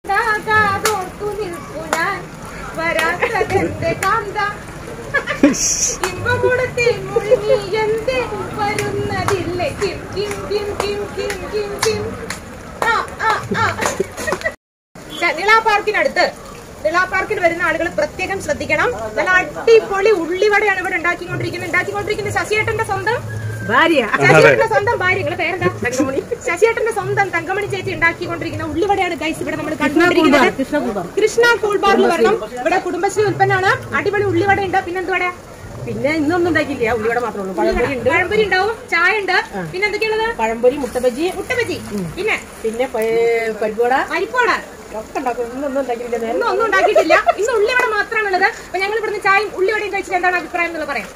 താകാതോർത്തു നിൽപ്പു ഞാൻ വരാത്തതെന്റെ കാന്ത ഇമ്പമുടത്തിൽ മുഴുകി എന്തേ വരുന്നതില്ലേ കിം കിം കിം കിം കിം കിം കിം ആ ആ ആ നിളാ പാർക്കിനടുത്ത് നിളാ പാർക്കിൽ വരുന്ന ആളുകൾ പ്രത്യേകം ശ്രദ്ധിക്കണം നല്ല അടിപൊളി ഉള്ളിവടയാണ് ഇവിടെ ഉണ്ടാക്കിക്കൊണ്ടിരിക്കുന്നത് ഉണ്ടാക്കിക്കൊണ്ടിരിക്കുന്നത് ശശിയേട്ടന്റെ സ്വന്തം ഭാര്യ ശശിയേട്ടന്റെ സ്വന്തം ഭാര്യ നിങ്ങളെ പേരെന്താ തങ്കമണി ശശിയേട്ടന്റെ സ്വന്തം തങ്കമണി ചേച്ചി ഉണ്ടാക്കിക്കൊണ്ടിരിക്കുന്ന ഉള്ളിവടയാണ് ഗൈസ് ഇവിടെ നമ്മൾ കണ്ടുകൊണ്ടിരിക്കുന്നത് കൃഷ്ണകുമാർ കൃഷ്ണ കൂൾ ബാറിൽ വരണം ഇവിടെ കുടുംബശ്രീ ഉൽപ്പന്നമാണ് അടിപൊളി ഉള്ളിവട ഉണ്ട് പിന്നെ എന്തുവട പിന്നെ ഇന്നൊന്നും ഉണ്ടാക്കിയില്ല ഉള്ളിവട മാത്രമേ ഉള്ളൂ പഴംപൊരി ഉണ്ട് പഴംപൊരി ഉണ്ടാവും ചായ ഉണ്ട് പിന്നെ എന്തൊക്കെയുള്ളത് പഴംപൊരി മുട്ടബജി മുട്ടബജി പിന്നെ പിന്നെ പ- പരിപ്പുവട പരിപ്പോട ഒക്കെ ഉണ്ടാക്കും ഇന്നൊന്നും ഉണ്ടാക്കിയില്ല നേരെ ഇന്നും ഒന്നും ഉണ്ടാക്കിയിട്ടില്ല ഇന്ന് ഉള്ളിവട മാത്രമാണുള്ളത് അപ്പൊ ഞങ്ങൾ ഇവിടുന്ന് ചായയും ഉള്ളിവടയും കഴിച്ചിട്ട് എന്താണ് അഭിപ്രായം എന്നുള്ളത് പറയാം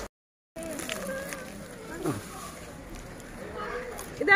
ഇത്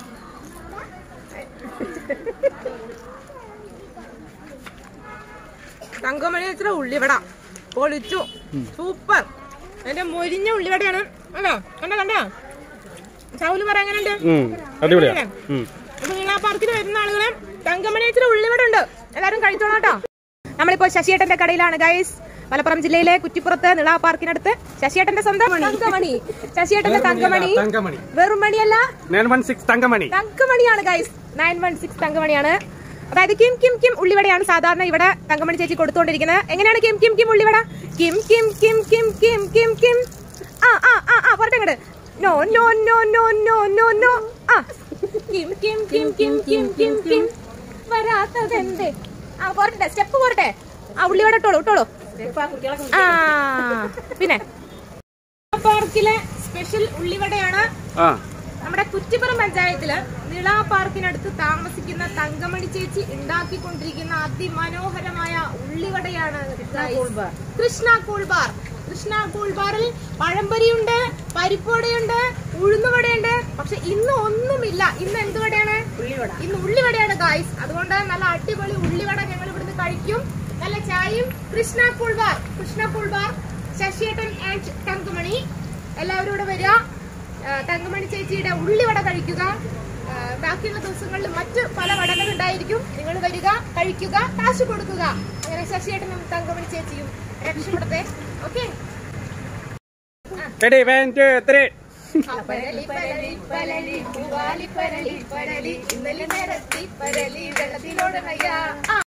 തങ്കമണി വെച്ചിട്ട് ഉള്ളിവട പൊളിച്ചു സൂപ്പർ എന്റെ മൊരിഞ്ഞ ഉള്ളിവടയാണ് അല്ലോ കണ്ടോ കണ്ടോ ചൗല് പറ എങ്ങനെയുണ്ട് അടിപൊളിയാ അപ്പൊ നിങ്ങൾ ആ പാർക്കിൽ വരുന്ന ആളുകളെ തങ്കമണി വെച്ചിട്ട് ഉള്ളിവട ഉണ്ട് എല്ലാരും കഴിച്ചോളാം കേട്ടോ നമ്മളിപ്പോ ശശിയേട്ടന്റെ കടയിലാണ് ഗൈസ് മലപ്പുറം ജില്ലയിലെ കുറ്റിപ്പുറത്ത് നിള പാർക്കിനടുത്ത് ശശിയേട്ടന്റെ സ്വന്തം തങ്കമണി ശശിയേട്ടന്റെ തങ്കമണി തങ്കമണി വെറും മണിയല്ല നയൻ വൺ സിക്സ് തങ്കമണി തങ്കമണിയാണ് ഗൈസ് നയൻ വൺ സിക്സ് തങ്കമണിയാണ് അതായത് കിം കിം കിം ഉള്ളിവടയാണ് സാധാരണ ഇവിടെ തങ്കമണി ചേച്ചി കൊടുത്തുകൊണ്ടിരിക്കുന്നത് എങ്ങനെയാണ് കിം കിം കിം ഉള്ളിവട കിം കിം കിം കിം കിം കിം കിം ആ ആ ആ ആ പോരട്ടെ ഇങ്ങോട്ട് no no no no no no no ആ കിം കിം കിം കിം കിം കിം കിം വരാത്തതെന്തേ ആ പോരട്ടെ സ്റ്റെപ്പ് പോരട്ടെ ആ ഉള്ളിവട ഇട്ടോളൂ ഇട്ടോളൂ ഇപ്പൊ ആ കുട്ടികളൊക്കെ ആ പിന്നെ പാർക്കിലെ സ്പെഷ്യൽ ഉള്ളിവടയാണ് ആ നമ്മുടെ കുറ്റിപ്പുറം പഞ്ചായത്തില് നിള പാർക്കിനടുത്ത് താമസിക്കുന്ന തങ്കമണി ചേച്ചി ഉണ്ടാക്കിക്കൊണ്ടിരിക്കുന്ന അതിമനോഹരമായ ഉള്ളിവടയാണ് guys. കൃഷ്ണ കൂൾബാർ കൃഷ്ണ കൂൾബാറിൽ പഴംപൊരിയുണ്ട് പരിപ്പുവടയുണ്ട് ഉഴുന്നുവടയുണ്ട് പക്ഷെ ഇന്ന് ഒന്നുമില്ല ഇന്ന് എന്ത് വടയാണ് ഉള്ളിവട ഇന്ന് ഉള്ളിവടയാണ് ഗായ്സ് അതുകൊണ്ട് നല്ല അടിപൊളി ഉള്ളിവട ഞങ്ങൾ ഇവിടുന്ന് കഴിക്കും നല്ല ചായയും കൃഷ്ണ കൂൾബാർ കൃഷ്ണ കൂൾബാർ ശശിയേട്ടൻ ആൻഡ് തങ്കമണി എല്ലാവരും ഇവിടെ വരിക ആ, തങ്കമണി ചേച്ചിയുടെ ഉള്ളിവട കഴിക്കുക ആ, ബാക്കിയുള്ള ദിവസങ്ങളിൽ മറ്റ് പല വടകൾ ഉണ്ടായിരിക്കും നിങ്ങൾ വരിക കഴിക്കുക കാശ് കൊടുക്കുക അങ്ങനെ ശശിയേട്ടനും തങ്കമണി ചേച്ചിയും രക്ഷപ്പെടട്ടെ okay ready one two three പരലി പരലി പരലി പൂവാലി പരലി പരലി ഇന്നലെ നിരത്തി പരലി വെള്ളത്തിലോടണയ്യ ആ